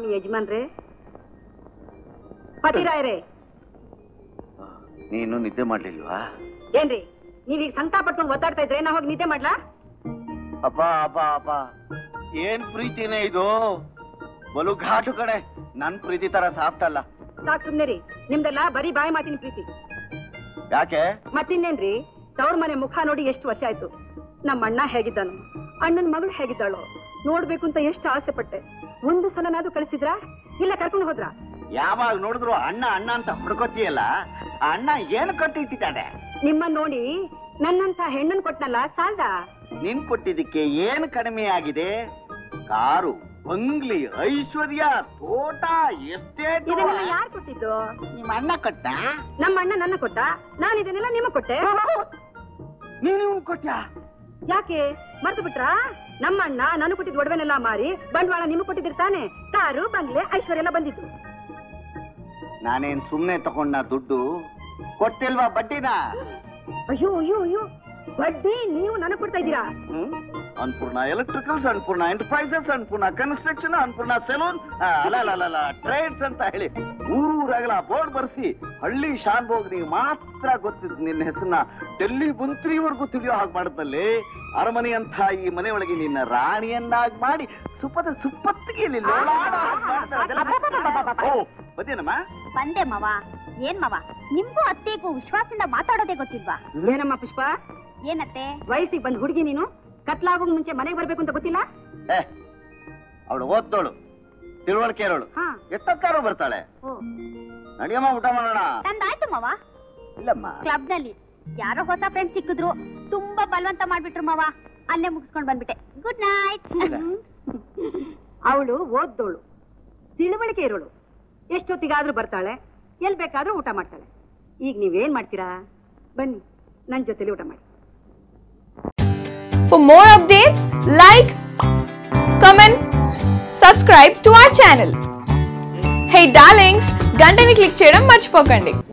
ಸ್ವಾಮಿ ಯಜಮಾನ್ರೆ ಪತಿರಾಯರೇ ನೀನು ನಿದ್ದೆ ಮಾಡ್ಲಿಲ್ವಾ ಏನ್ರಿ ನೀವೀಗ ಸಂಕಟ ಪಟ್ಕೊಂಡು ಒದ್ದಾಡ್ತಾ ಇದ್ರೆ ನಾ ಹೋಗಿ ನಿದ್ದೆ ಮಾಡ್ಲಾ ಅಪ್ಪ ಅಪ್ಪ ಅಪ್ಪ ಏನ್ ಪ್ರೀತಿನೇ ಇದು ಬಲು ಘಾಟು ಕಡೆ ನನ್ ಪ್ರೀತಿ ತರ ಸಾಫ್ಟ್ ಸಾಕ್ ಸುಮ್ನೆ ರೀ ನಿಮ್ದೆಲ್ಲ ಬರೀ ಬಾಯಿ ಮಾತಿನ ಪ್ರೀತಿ ಯಾಕೆ ಮತ್ತಿನ್ನೇನ್ರಿ ತವ್ರ ಮನೆ ಮುಖ ನೋಡಿ ಎಷ್ಟು ವರ್ಷ ಆಯ್ತು ನಮ್ಮ ಅಣ್ಣ ಹೇಗಿದ್ದಾನು ಅಣ್ಣನ ಮಗಳು ಹೇಗಿದ್ದಾಳೋ ನೋಡ್ಬೇಕು ಅಂತ ಎಷ್ಟು ಆಸೆ ಪಟ್ಟೆ ಒಂದು ಸಲನಾದ್ರೂ ಕಳಿಸಿದ್ರ ಇಲ್ಲ ಕರ್ಕೊಂಡು ಹೋದ್ರ ಯಾವಾಗ ನೋಡಿದ್ರು ಅಣ್ಣ ಅಣ್ಣ ಅಂತ ಹುಡ್ಕೋತಿಯಲ್ಲ ಆ ಅಣ್ಣ ಏನು ಕಟ್ಟಿಟ್ಟಿದ್ದಾನೆ ನಿಮ್ಮನ್ನ ನೋಡಿ ನನ್ನಂತ ಹೆಣ್ಣನ್ ಕೊಟ್ನಲ್ಲ ಸಾಲ್ದ ನಿನ್ ಕೊಟ್ಟಿದ್ದಕ್ಕೆ ಏನು ಕಡಿಮೆ ಆಗಿದೆ ಕಾರು ಬಂಗ್ಲಿ ಐಶ್ವರ್ಯ ತೋಟ ಎಸ್ಟೇಟ್ ಇದನ್ನೆಲ್ಲ ಯಾರು ಕೊಟ್ಟಿದ್ದು ನಿಮ್ಮ ಅಣ್ಣ ಕಟ್ಟ ನಮ್ಮ ಅಣ್ಣ ನನ್ನ ಕೊಟ್ಟ ನಾನು ಇದನ್ನೆಲ್ಲ ನಿಮಗ್ ಕೊಟ್ಟೆ ನೀನು ಕೊಟ್ಟ ಯಾಕೆ ಮರ್ತು ಬಿಟ್ರಾ ನಮ್ಮ ಅಣ್ಣ ನಾನು ಕೊಟ್ಟಿದ್ ಒಡವೆನೆಲ್ಲ ಮಾರಿ ಬಂಡವಾಳ ನಿಮಗ್ ಕೊಟ್ಟಿದ್ದಿರ್ತಾನೆ ಕಾರು ಬಂಗ್ಲೆ ಐಶ್ವರ್ಯ ಎಲ್ಲ ಬಂದಿದ್ದು ನಾನೇನ್ ಸುಮ್ನೆ ತಗೊಂಡ ದುಡ್ಡು ಕೊಟ್ಟಿಲ್ವಾ ಬಡ್ಡಿನ ಅಯ್ಯೋ ಅಯ್ಯೋ ಅಯ್ಯೋ ಬಡ್ಡಿ ನೀವು ನನಗ್ ಕೊಡ್ತಾ ಇದ್ದೀರಾ ಹ್ಮ್? Annapurna electricals Annapurna enterprises Annapurna construction Annapurna saloon ಅಲ್ಲ ಅಲ್ಲ ಅಲ್ಲ, ಅಲ್ಲ ಟ್ರೇಡ್ಸ್ ಅಂತ ಹೇಳಿ ಊರೂರಾಗಲ ಬೋರ್ಡ್ ಬರ್ಸಿ ಹಳ್ಳಿ ಶಾನ್ ನೀವು ಮಾತ್ರ ಗೊತ್ತಿದ್ದು ನಿನ್ನ ಹೆಸರನ್ನ ಡೆಲ್ಲಿ ಮುಂತ್ರಿವರೆಗೂ ತಿಳಿಯೋ ಹಾಗೆ ಮಾಡಿದಲ್ಲಿ ಅರಮನೆ ಅಂತ ಈ ಮನೆಯೊಳಗೆ ನಿನ್ನ ರಾಣಿಯನ್ನಾಗಿ ಮಾಡಿ ಸುಪ್ಪದ ಸುಪ್ಪತ್ತಿಗೆ ಇಲ್ಲಿ ಲೋಳಾಡೋ ಹಾಗ್ ಮಾಡ್ತಾರೆ. ಅದೆಲ್ಲ- ಓ ಬದೇನಮ್ಮ ಬಂದೆ ಮವ ಏನ್ ಮವ ನಿಮ್ಗೂ ಅತ್ತೆಗೂ ವಿಶ್ವಾಸದಿಂದ ಮಾತಾಡೋದೇ ಗೊತ್ತಿಲ್ವಾ ಏನಮ್ಮ ಪುಷ್ಪ ಏನತ್ತೆ ವಯಸ್ಸಿಗೆ ಬಂದ್ ಹುಡುಗಿ ನೀನು ಕತ್ಲಾಗೋ ಮುಂಚೆ ಮನೆಗೆ ಬರ್ಬೇಕು ಅಂತ ಗೊತ್ತಿಲ್ಲ ಏ ಅವಳು ಓದ್ದೋಳು ತಿಳುವಳಿಕೆ ಇರೋಳು ಹಾ ಎಷ್ಟೊತ್ತಾರು ಬರ್ತಾಳೆ ಓ ನಡಿಯಮ್ಮ ಊಟ ಮಾಡೋಣ ನಂದಾಯ್ತು ಮವ ಇಲ್ಲಮ್ಮ ಕ್ಲಬ್ ನಲ್ಲಿ ಯಾರೋ ಹೊಸ ಫ್ರೆಂಡ್ ಸಿಕ್ಕಿದ್ರು ತುಂಬಾ ಬಲವಂತ ಮಾಡ್ಬಿಟ್ರು ಮವ ಅಲ್ಲೇ ಮುಗಿಸ್ಕೊಂಡ್ ಬಂದ್ಬಿಟ್ಟೆ ಗುಡ್ ನೈಟ್ ಅವಳು ಓದ್ದೋಳು ತಿಳುವಳಿಕೆ ಇರೋಳು ಎಷ್ಟೊತ್ತಿಗಾದ್ರೂ ಬರ್ತಾಳೆ ಎಲ್ ಬೇಕಾದ್ರೂ ಊಟ ಮಾಡ್ತಾಳೆ ಈಗ ನೀವೇನ್ ಮಾಡ್ತೀರಾ ಬನ್ನಿ ನನ್ ಜೊತೆಲಿ ಊಟ ಮಾಡಿ For more updates, like, comment, subscribe to our channel. Hey darlings, గంటని click చేయడం మర్చిపోకండి